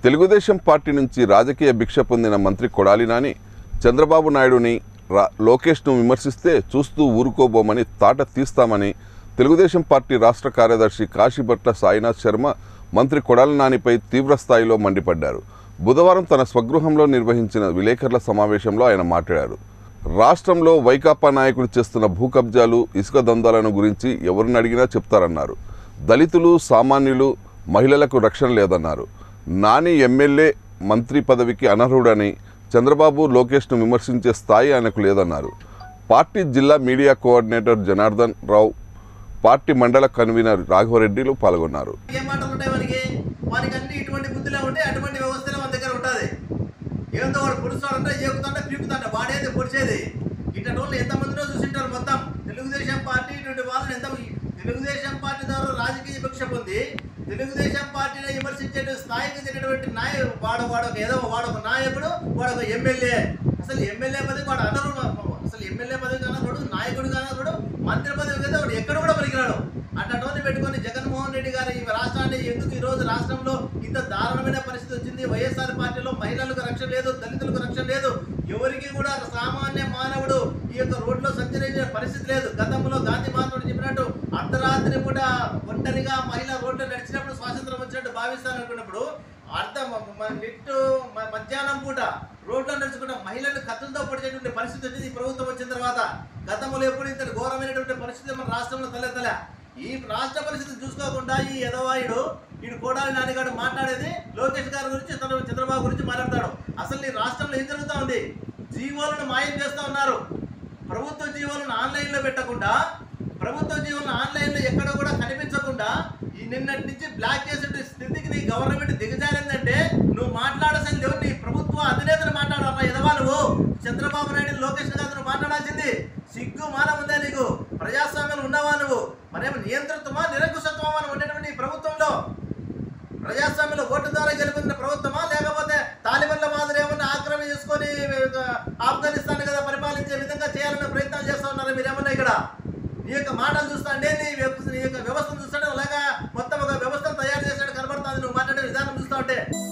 Telugu Desam party నుంచి రాజకీయ భిక్ష పొందిన మంత్రి కొడాలి నాని చంద్రబాబు నాయుడుని రా లోకేష్ను విమర్శిస్తే చూస్తూ ఊరుకోబోమని తాట తీస్తామని తెలుగుదేశం పార్టీ రాష్ట్ర కార్యదర్శి కాశీభట్ల సాయినాథ్ శర్మ మంత్రి కొడాలి నానిపై తీవ్ర స్థాయిలో మండిపడ్డారు బుధవారం తన స్వగృహంలో నిర్వహించిన విలేకరుల సమావేశంలో ఆయన మాట్లాడారు రాష్ట్రంలో వైకాపా నాయకుడు చేస్తున్న భూ కబ్జాలు ఇసుక దందాలను గురించి ఎవరిని అడిగినా చెప్తారన్నారు దళితులు సామాన్యులు మహిళలకు రక్షణ లేదన్నారు నాని ఎమ్మెల్యే మంత్రి పదవికి అనర్హుడని చంద్రబాబు లోకేష్ను విమర్శించే స్థాయి ఆయనకు లేదన్నారు పార్టీ జిల్లా మీడియా కోఆర్డినేటర్ జనార్దన్ రావు పార్టీ మండల కన్వీనర్ రాఘవరెడ్డిలు పాల్గొన్నారు ఏం మాటలు ఉంటాయి మనకి వానికి అన్ని ఇటువంటి బుద్ధిలో ఉంటే అటువంటి వ్యవస్థలో మన దగ్గర ఉంటుంది ఏందో వాడు పొడుస్తాడంటే ఏకుతాంటే పీకుతాంటే వాడేది పొడిచేది ఇటువంటి వాళ్ళు ఎంతమందినో చూసింటారు మొత్తం తెలుగుదేశం పార్టీ ఇటువంటి వాళ్ళని ఎంత తెలుగుదేశం పార్టీ ద్వారా రాజకీయ భిక్ష పొంది తెలుగుదేశం పార్టీని విమర్శించే స్థాయికి చెందినటువంటి నాయ వాడు వాడు ఒక ఏదో వాడు ఒక నాయకుడు వాడు ఒక ఎమ్మెల్యే అసలు ఎమ్మెల్యే పదవి వాడు అనరు అసలు ఎమ్మెల్యే పదవి అనకూడదు నాయకుడు అనకూడదు మంత్రి పదవి కదా వాడు ఎక్కడ కూడా పనికిరాడు అటువంటి పెట్టుకొని జగన్మోహన్ రెడ్డి గారు ఈ రాష్ట్రాన్ని ఎందుకు ఈ రోజు రాష్ట్రంలో ఇంత దారుణమైన పరిస్థితి వచ్చింది వైఎస్ఆర్ పార్టీలో మహిళలకు రక్షణ లేదు దళితులకు రక్షణ లేదు ఎవరికి కూడా సామాన్య మానవుడు ఈ యొక్క రోడ్లో సంచరించే పరిస్థితి లేదు గతంలో గాంధీ మహాత్ముడు చెప్పినట్టు అర్ధరాత్రి పూట ఒంటరిగా మహిళ రోడ్లో నడిచినప్పుడు స్వాతంత్రం వచ్చినట్టు భావిస్తాను అనుకున్నప్పుడు అర్థం నెట్టు మధ్యాహ్నం పూట రోడ్లో నడుచుకున్న మహిళలు కత్తులతో పడిచేటువంటి పరిస్థితి వచ్చింది ఈ ప్రభుత్వం వచ్చిన తర్వాత గతంలో ఎప్పుడు ఇంత ఘోరమైనటువంటి పరిస్థితి మన రాష్ట్రంలో తలెత్తలే ఈ రాష్ట్ర పరిస్థితి చూసుకోకుండా ఈ ఎదవాయుడు వీడు కోడాలి నాన్నగాడు మాట్లాడేది లోకేష్ గారి గురించి తన చంద్రబాబు గురించి మాట్లాడతాడు అసలు ఈ రాష్ట్రంలో ఏం జరుగుతూ ఉంది జీవోలను మాయం చేస్తూ ఉన్నారు ప్రభుత్వ జీవోలను ఆన్లైన్లో పెట్టకుండా ప్రభుత్వ జీవోలను ఆన్లైన్లో ఎక్కడ కూడా కనిపించకుండా ఈ నిన్నటి నుంచి బ్లాక్ చేసే స్థితికి నీ గవర్నమెంట్ దిగజారిందంటే నువ్వు మాట్లాడాల్సింది ఎవరు నీ ప్రభుత్వ అధినేతను మాట్లాడాలా ఎదవా నువ్వు చంద్రబాబు నాయుడు లోకేష్ గారు నువ్వు మాట్లాడాల్సింది సిగ్గు మానం ఉందా నీకు ప్రజాస్వామ్యంలో ఉన్నావా నువ్వు మరేమో నియంత్రిత్వమా నిరంకుశత్వమా అని ఉండేటువంటి ఈ ప్రభుత్వంలో ప్రజాస్వామ్యంలో ఓటు ద్వారా గెలుపొందిన ప్రభుత్వమా లేకపోతే తాలిబన్ల మాదిరి ఏమన్నా ఆక్రమణ చేసుకొని ఆఫ్ఘనిస్తాన్ కదా పరిపాలించే విధంగా చేయాలనే ప్రయత్నాలు చేస్తా ఉన్నారు మీరేమన్నా ఇక్కడ నీ యొక్క మాటలు చూస్తాంటే నీ వ్యవ- నీ యొక్క వ్యవస్థను చూస్తాంటే అలాగా మొత్తం ఒక వ్యవస్థను తయారు చేసినట్టు కనబడుతుంది నువ్వు మాట్లాడే విధానం చూస్తా ఉంటే